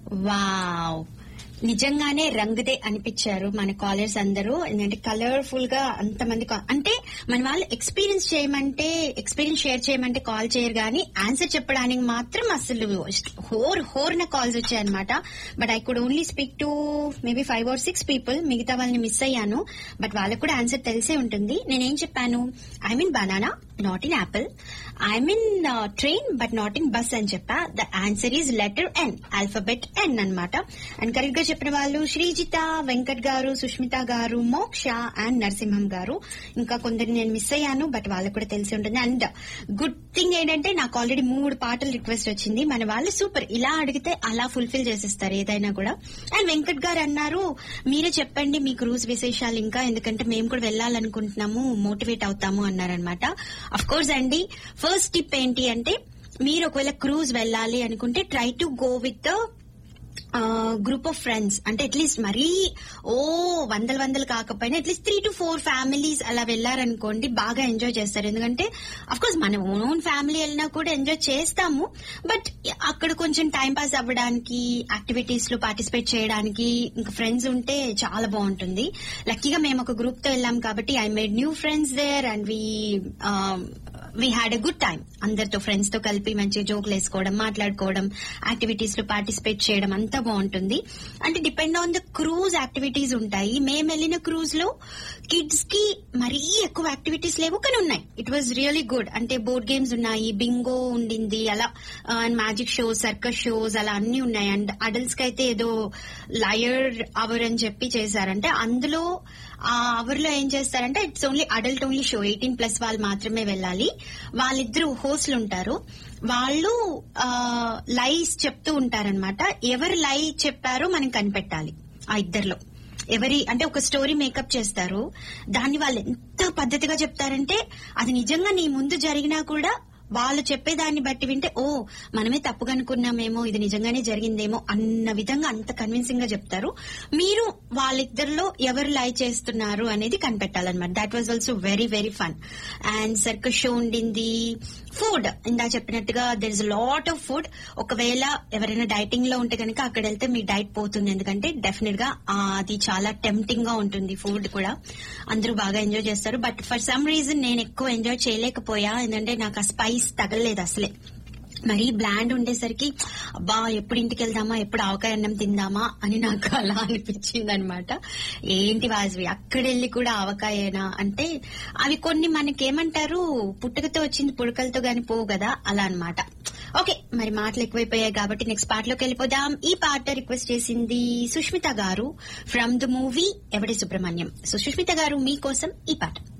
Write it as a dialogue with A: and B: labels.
A: wow నిజంగానే రంగుదే అనిపించారు మన కాలర్స్ అందరూ ఎందుకంటే కలర్ఫుల్ గా అంతమంది కా- అంటే మన వాళ్ళు ఎక్స్పీరియన్స్ చేయమంటే ఎక్స్పీరియన్స్ షేర్ చేయమంటే కాల్ చేయరు కానీ ఆన్సర్ చెప్పడానికి మాత్రం అసలు హోర్ హోర్న కాల్స్ వచ్చాయన్నమాట but I could only speak to maybe five or six people మిగతా వాళ్ళని మిస్ అయ్యాను బట్ వాళ్ళకు కూడా ఆన్సర్ తెలిసే ఉంటుంది నేనేం చెప్పాను I mean banana not in apple I mean train but not in bus అని చెప్పా the answer is letter N alphabet N అన్నమాట అండ్ కరెక్ట్ గా చెప్పిన వాళ్ళు శ్రీజిత వెంకట్ గారు సుష్మిత గారు మోక్ష అండ్ నరసింహం గారు ఇంకా కొందరు నేను మిస్ అయ్యాను బట్ వాళ్ళకు కూడా తెలిసి ఉంటుంది అండ్ గుడ్ థింగ్ ఏంటంటే నాకు ఆల్రెడీ మూడు పాటలు రిక్వెస్ట్ వచ్చింది మన వాళ్ళు సూపర్ ఇలా అడిగితే అలా ఫుల్ఫిల్ చేసేస్తారు ఏదైనా కూడా అండ్ వెంకట్ గారు అన్నారు మీరే చెప్పండి మీ క్రూజ్ విశేషాలు ఇంకా ఎందుకంటే మేము కూడా వెళ్ళాలనుకుంటున్నాము మోటివేట్ అవుతాము అన్నారనమాట అఫ్ కోర్స్ అండి ఫస్ట్ టిప్ ఏంటి అంటే మీరు ఒకవేళ క్రూజ్ వెళ్ళాలి అనుకుంటే try to go with group of friends అంటే అట్లీస్ట్ మరీ ఓ వందల వందలు కాకపోయినా at least three two four families అలా వెళ్లారనుకోండి బాగా ఎంజాయ్ చేస్తారు ఎందుకంటే అఫ్ కోర్స్ మన ఓన్ ఫ్యామిలీ వెళ్ళినా కూడా ఎంజాయ్ చేస్తాము బట్ అక్కడ కొంచెం టైం పాస్ అవ్వడానికి యాక్టివిటీస్ లో పార్టిసిపేట్ చేయడానికి ఇంకా ఫ్రెండ్స్ ఉంటే చాలా బాగుంటుంది లక్కీగా మేము ఒక గ్రూప్ తో వెళ్ళాం కాబట్టి I made new friends there and we we had a good time అందరితో ఫ్రెండ్స్ తో కలిపి మంచిగా జోకులు వేసుకోవడం మాట్లాడుకోవడం యాక్టివిటీస్ లో పార్టిసిపేట్ చేయడం అంతా బాగుంటుంది అంటే depend on the cruise activities ఉంటాయి మేము వెళ్ళిన క్రూజ్ లో కిడ్స్ కి మరీ ఎక్కువ యాక్టివిటీస్ లేవు కానీ ఉన్నాయి ఇట్ వాజ్ రియలీ గుడ్ అంటే బోర్డ్ గేమ్స్ ఉన్నాయి బింగో ఉండింది అలా and magic shows circus shows అలా అన్ని ఉన్నాయి అండ్ అడల్ట్స్ కి అయితే ఏదో లయర్ అవర్ అని చెప్పి చేశారంటే అందులో ఆ అవర్ లో ఏం చేస్తారంటే it's only adult only show eighteen plus వాళ్ళు మాత్రమే వెళ్ళాలి వాళ్ళిద్దరు హోస్ట్లు ఉంటారు వాళ్ళు లైస్ చెప్తూ ఉంటారనమాట ఎవరు లై చెప్పారో మనం కనిపెట్టాలి ఆ ఇద్దరిలో ఎవరి అంటే ఒక స్టోరీ మేకప్ చేస్తారు దాన్ని వాళ్ళు ఎంత పద్ధతిగా చెప్తారంటే అది నిజంగా నీ ముందు జరిగినా కూడా వాళ్ళు చెప్పేదాన్ని బట్టి వింటే ఓ మనమే తప్పుగా అనుకున్నామేమో ఇది నిజంగానే జరిగిందేమో అన్న విధంగా అంత కన్విన్సింగ్ గా చెప్తారు మీరు వాళ్ళిద్దరిలో ఎవరు లై చేస్తున్నారు అనేది కనిపెట్టాలన్నమాట that was also very very fun and circus show ఉండింది ఫుడ్ ఇందా చెప్పినట్టుగా there is lot of food ఒకవేళ ఎవరైనా డైటింగ్ లో ఉంటే కనుక అక్కడ వెళ్తే మీ డైట్ పోతుంది ఎందుకంటే డెఫినెట్ గా ఆ, అది చాలా టెంప్టింగ్ గా ఉంటుంది ఫుడ్ కూడా అందరూ బాగా ఎంజాయ్ చేస్తారు బట్ ఫర్ సమ్ రీజన్ నేను ఎక్కువ ఎంజాయ్ చేయలేకపోయా ఎందుకంటే నాకు ఆ స్పైస్ తగలలేదు అసలే మరీ బ్లాండ్ ఉండేసరికి అబ్బా ఎప్పుడు ఇంటికి వెళ్దామా ఎప్పుడు ఆవకాయ అన్నం తిందామా అని నాకు అలా అనిపించింది అనమాట ఏంటి వాజవి అక్కడెళ్ళి కూడా ఆవకాయేనా అంటే అవి కొన్ని మనకేమంటారు పుట్టుకతో వచ్చింది పుడకలతో గాని పోవు కదా అలా అన్నమాట ఓకే మరి మాటలు ఎక్కువైపోయాయి కాబట్టి నెక్స్ట్ పాటలోకి వెళ్ళిపోదాం ఈ పాట రిక్వెస్ట్ చేసింది సుష్మిత గారు ఫ్రమ్ ద మూవీ ఎవడి సుబ్రహ్మణ్యం సో సుష్మిత గారు మీకోసం ఈ పాట